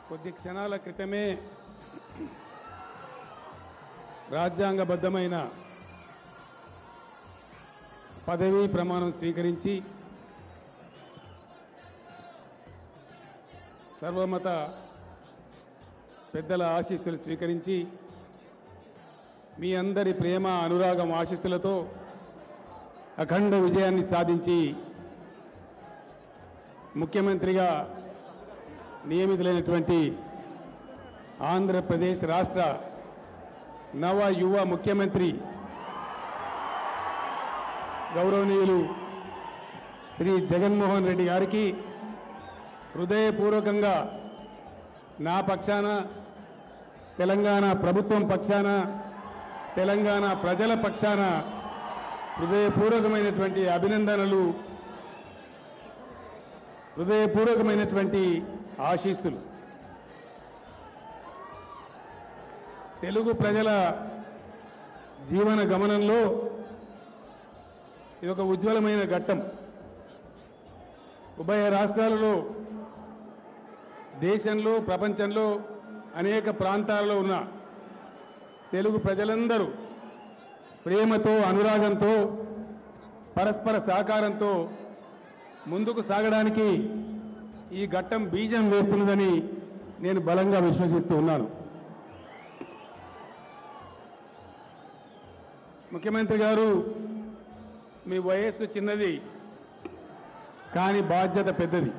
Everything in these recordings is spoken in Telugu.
కొద్ది క్షణాల క్రితమే రాజ్యాంగబద్ధమైన పదవీ ప్రమాణం స్వీకరించి సర్వమత పెద్దల ఆశీస్సులు స్వీకరించి మీ అందరి ప్రేమ అనురాగం ఆశీస్సులతో అఖండ విజయాన్ని సాధించి ముఖ్యమంత్రిగా నియమితులైనటువంటి ఆంధ్రప్రదేశ్ రాష్ట్ర నవ యువ ముఖ్యమంత్రి గౌరవనీయులు శ్రీ జగన్మోహన్ రెడ్డి గారికి హృదయపూర్వకంగా నా పక్షాన తెలంగాణ ప్రభుత్వం పక్షాన తెలంగాణ ప్రజల పక్షాన హృదయపూర్వకమైనటువంటి అభినందనలు హృదయపూర్వకమైనటువంటి ఆశీస్సులు తెలుగు ప్రజల జీవన గమనంలో ఇది ఒక ఉజ్వలమైన ఘట్టం ఉభయ రాష్ట్రాలలో దేశంలో ప్రపంచంలో అనేక ప్రాంతాలలో ఉన్న తెలుగు ప్రజలందరూ ప్రేమతో అనురాగంతో పరస్పర సహకారంతో ముందుకు సాగడానికి ఈ ఘట్టం బీజం వేస్తున్నదని నేను బలంగా విశ్వసిస్తూ ఉన్నాను ముఖ్యమంత్రి గారు మీ వయస్సు చిన్నది కానీ బాధ్యత పెద్దది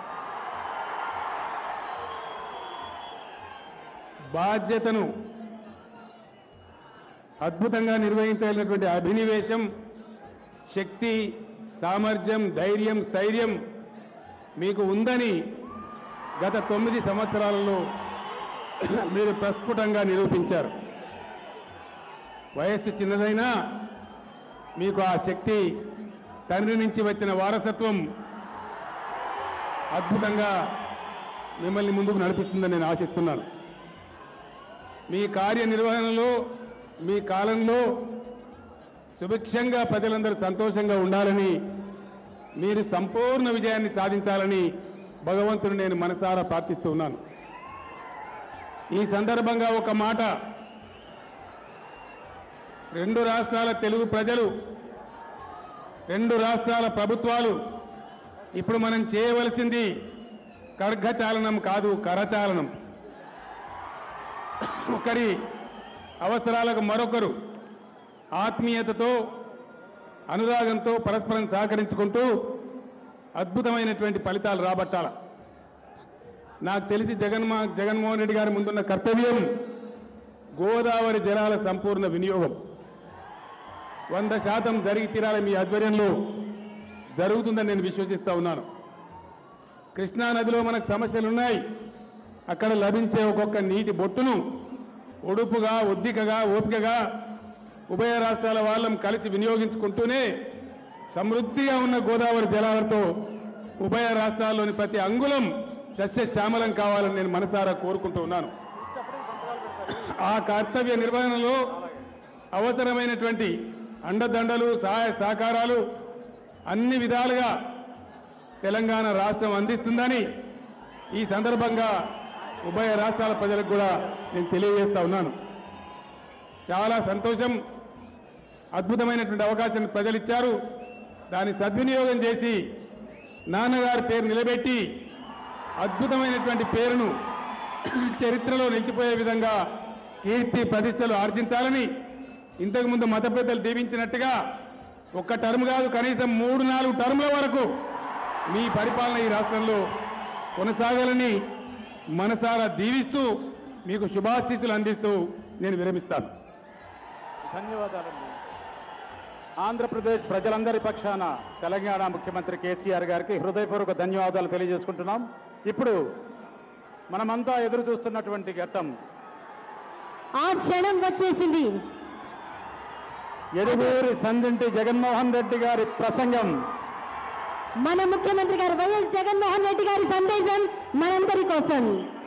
బాధ్యతను అద్భుతంగా నిర్వహించగలిగినటువంటి అభినివేశం శక్తి సామర్థ్యం ధైర్యం స్థైర్యం మీకు ఉందని గత తొమ్మిది సంవత్సరాలలో మీరు ప్రస్ఫుటంగా నిరూపించారు వయస్సు చిన్నదైనా మీకు ఆ శక్తి తండ్రి నుంచి వచ్చిన వారసత్వం అద్భుతంగా మిమ్మల్ని ముందుకు నడిపిస్తుందని నేను ఆశిస్తున్నాను మీ కార్యనిర్వహణలో మీ కాలంలో సుభిక్షంగా ప్రజలందరూ సంతోషంగా ఉండాలని మీరు సంపూర్ణ విజయాన్ని సాధించాలని భగవంతుని నేను మనసారా ప్రార్థిస్తూ ఉన్నాను ఈ సందర్భంగా ఒక మాట రెండు రాష్ట్రాల తెలుగు ప్రజలు రెండు రాష్ట్రాల ప్రభుత్వాలు ఇప్పుడు మనం చేయవలసింది కర్ఘచాలనం కాదు కరచాలనం ఒకరి అవసరాలకు మరొకరు ఆత్మీయతతో అనురాగంతో పరస్పరం సహకరించుకుంటూ అద్భుతమైనటువంటి ఫలితాలు రాబట్టాల నాకు తెలిసి జగన్మో జగన్మోహన్ రెడ్డి గారి ముందున్న కర్తవ్యం గోదావరి జలాల సంపూర్ణ వినియోగం వంద శాతం జరిగి తీరాలి మీ ఆధ్వర్యంలో జరుగుతుందని నేను విశ్వసిస్తూ ఉన్నాను కృష్ణా నదిలో మనకు సమస్యలు ఉన్నాయి అక్కడ లభించే ఒక్కొక్క నీటి బొట్టును ఒడుపుగా ఒద్దికగా ఓపికగా ఉభయ రాష్ట్రాల వాళ్ళం కలిసి వినియోగించుకుంటూనే సమృద్ధిగా ఉన్న గోదావరి జలాలతో ఉభయ రాష్ట్రాల్లోని ప్రతి అంగుళం సస్యశ్యామలం కావాలని నేను మనసారా కోరుకుంటూ ఉన్నాను ఆ కర్తవ్య నిర్వహణలో అవసరమైనటువంటి అండదండలు సహాయ సహకారాలు అన్ని విధాలుగా తెలంగాణ రాష్ట్రం అందిస్తుందని ఈ సందర్భంగా ఉభయ రాష్ట్రాల ప్రజలకు కూడా నేను తెలియజేస్తా ఉన్నాను చాలా సంతోషం అద్భుతమైనటువంటి అవకాశాన్ని ప్రజలు ఇచ్చారు దాన్ని సద్వినియోగం చేసి నాన్నగారి పేరు నిలబెట్టి అద్భుతమైనటువంటి పేరును చరిత్రలో నిలిచిపోయే విధంగా కీర్తి ప్రతిష్టలు ఆర్జించాలని ఇంతకుముందు మత పెద్దలు దీవించినట్టుగా ఒక్క టర్మ్ కాదు కనీసం మూడు నాలుగు టర్ముల వరకు మీ పరిపాలన ఈ రాష్ట్రంలో కొనసాగాలని మనసారా దీవిస్తూ మీకు శుభాశీస్సులు అందిస్తూ నేను విరమిస్తాను ధన్యవాదాలండి ఆంధ్రప్రదేశ్ ప్రజలందరి పక్షాన తెలంగాణ ముఖ్యమంత్రి కేసీఆర్ గారికి హృదయపూర్వక ధన్యవాదాలు తెలియజేసుకుంటున్నాం ఇప్పుడు మనమంతా ఎదురు చూస్తున్నటువంటి ఘట్టం ఆ క్షణం వచ్చేసింది ఎరుగూరి సందింటి జగన్మోహన్ రెడ్డి గారి ప్రసంగం మన ముఖ్యమంత్రి గారు వైఎస్ జగన్మోహన్ రెడ్డి గారి సందేశం మనందరి కోసం